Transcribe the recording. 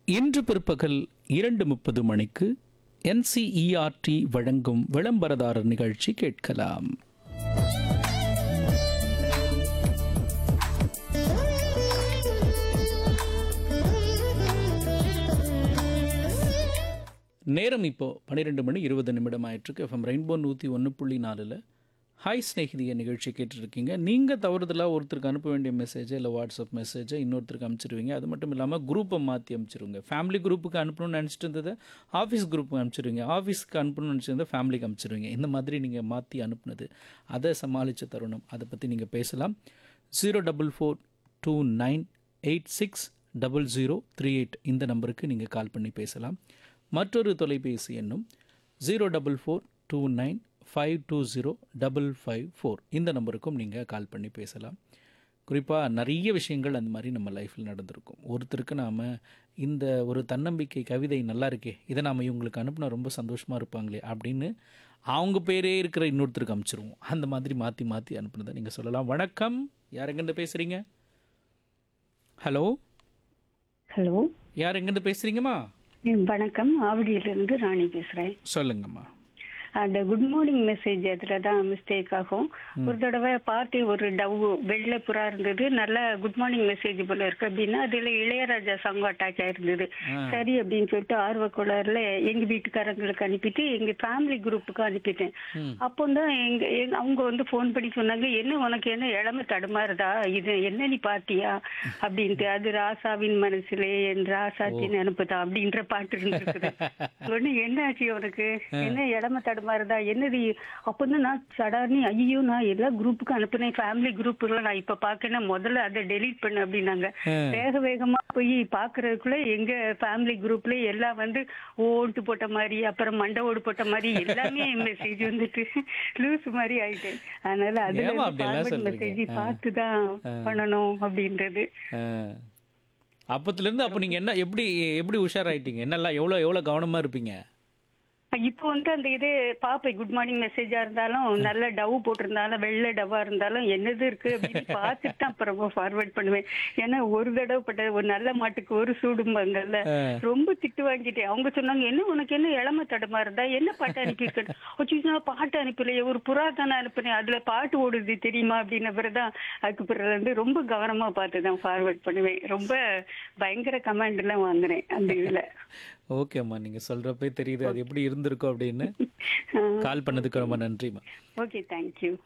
இன்று பிற்பகல் இரண்டு முப்பது மணிக்கு என்சிஇஆர்டி வழங்கும் விளம்பரதாரர் நிகழ்ச்சி கேட்கலாம் நேரம் இப்போ பன்னிரெண்டு மணி இருபது நிமிடம் ஆயிட்டிருக்கு எஃப்எம் ரெயின்போ நூற்றி ஒன்று புள்ளி நாலில் ஹாய் ஸ்நேகிதிய நிகழ்ச்சி கேட்டுட்ருக்கீங்க நீங்கள் தவறுதலாக ஒருத்தருக்கு அனுப்ப வேண்டிய மெசேஜை இல்லை வாட்ஸ்அப் மெசேஜை இன்னொருத்தருக்கு அனுப்பிச்சிருவீங்க அது மட்டும் இல்லாமல் குரூப்பை மாற்றி அனுப்பிச்சிருவீங்க ஃபேமிலி குரூப்புக்கு அனுப்பணும்னு நினச்சிட்டு இருந்ததை ஆஃபீஸ் குரூப்புக்கு அனுப்பிச்சிருவீங்க ஆஃபீஸ்க்கு அனுப்பணும்னு நினச்சிருந்தா ஃபேமிலிக்கு அனுப்பிச்சிருவீங்க இந்த மாதிரி நீங்கள் மாற்றி அனுப்புனது அதை சமாளித்த தருணம் அதை பற்றி நீங்கள் பேசலாம் zero double four two nine eight six double zero three eight இந்த நம்பருக்கு நீங்கள் கால் பண்ணி பேசலாம் மற்றொரு தொலைபேசி எண்ணும் zero double four two nine five two zero double five four இந்த நம்பருக்கும் நீங்கள் கால் பண்ணி பேசலாம் குறிப்பாக நிறைய விஷயங்கள் அந்த மாதிரி நம்ம லைஃப்பில் நடந்திருக்கும் ஒருத்தருக்கு நாம் இந்த ஒரு தன்னம்பிக்கை கவிதை நல்லா இருக்கே இதை நாம் இவங்களுக்கு அனுப்புனா ரொம்ப சந்தோஷமாக இருப்பாங்களே அப்படின்னு அவங்க பேரே இருக்கிற இன்னொருத்தருக்கு அனுப்பிச்சிருவோம் அந்த மாதிரி மாற்றி மாற்றி அனுப்புனதை நீங்கள் சொல்லலாம் வணக்கம் யார் எங்கேருந்து பேசுகிறீங்க ஹலோ ஹலோ யார் எங்கேருந்து பேசுகிறீங்கம்மா வணக்கம் ஆவடியிலிருந்து ராணி பேசுறேன் சொல்லுங்கம்மா அந்த குட் மார்னிங் மெசேஜ் அதுல தான் மிஸ்டேக் ஆகும் ஒரு தடவை பார்ட்டி ஒரு டவ் வெள்ளை புறா இருந்தது நல்ல குட் மார்னிங் மெசேஜ் போல இருக்கு அப்படின்னா அதுல இளையராஜா சாங் அட்டாச் ஆயிருந்தது சரி அப்படின்னு சொல்லிட்டு ஆர்வ கோளாறுல எங்க வீட்டுக்காரங்களுக்கு அனுப்பிட்டு எங்க ஃபேமிலி குரூப்புக்கு அனுப்பிட்டேன் அப்போ தான் எங்க எங்க- அவங்க வந்து ஃபோன் பண்ணி சொன்னாங்க என்ன உனக்கு என்ன இளம தடுமாறுதா இது என்ன நீ பாத்தியா அப்படின்ட்டு அது ராசாவின் மனசுலே என் ராசாத்தின் அனுப்புதா அப்படின்ற பாட்டு இருந்திருக்குது ஒண்ணு என்ன ஆச்சு உனக்கு என்ன இளம தடுமாறுதா என்னது அப்பதான் நான் சடார்னி ஐயோ நான் எல்லா குரூப்புக்கும் அனுப்புனேன் ஃபேமிலி குரூப்புகளை நான் இப்ப பாக்கணும் முதல்ல அதை டெலீட் பண்ணு அப்படின்னாங்க வேக வேகமா போய் பாக்குறதுக்குள்ள எங்க ஃபேமிலி குரூப்ல எல்லாம் வந்து ஓட்டு போட்ட மாதிரி அப்புறம் மண்டை ஓடு போட்ட மாதிரி எல்லாமே மெசேஜ் வந்துட்டு லூஸ் மாதிரி ஆயிட்டேன் அதனால அதுல ஏம்மா அப்படியெல்லாம் சொல்றீங்க? மெசேஜ் பார்த்து தான் பண்ணணும் அப்படின்றது அப்பத்துலேருந்து அப்போ நீங்கள் என்ன எப்படி எப்படி உஷாராயிட்டீங்க என்னெல்லாம் எவ்வளோ எவ்வளோ கவனமாக இருப்பீங்க இப்போ வந்து அந்த இது பாப்பேன் குட் மார்னிங் மெசேஜா இருந்தாலும் நல்ல டவ் போட்டிருந்தாலும் வெள்ளை டவ்வா இருந்தாலும் என்னது இருக்கு அப்படின்னு பார்த்துட்டு தான் அப்புறம் ஃபார்வர்ட் பண்ணுவேன் ஏன்னா ஒரு தடவை பட்ட ஒரு நல்ல மாட்டுக்கு ஒரு சூடும்பாங்கல்ல ரொம்ப திட்டு வாங்கிட்டேன் அவங்க சொன்னாங்க என்ன உனக்கு என்ன இளம தடமா இருந்தா என்ன பாட்டு அனுப்பியிருக்க வச்சு நான் பாட்டு அனுப்பலையே ஒரு புறா தானே அனுப்புனேன் அதுல பாட்டு ஓடுது தெரியுமா அப்படின்ன பிறகுதான் அதுக்கு பிறகு வந்து ரொம்ப கவனமா பார்த்து தான் ஃபார்வர்ட் பண்ணுவேன் ரொம்ப பயங்கர கமெண்ட் எல்லாம் வாங்குறேன் அந்த இதுல ஓகேம்மா நீங்கள் சொல்கிறப்பே தெரியுது அது எப்படி இருந்திருக்கும் அப்படின்னு கால் பண்ணதுக்கு ரொம்ப நன்றிம்மா ஓகே தேங்க்யூ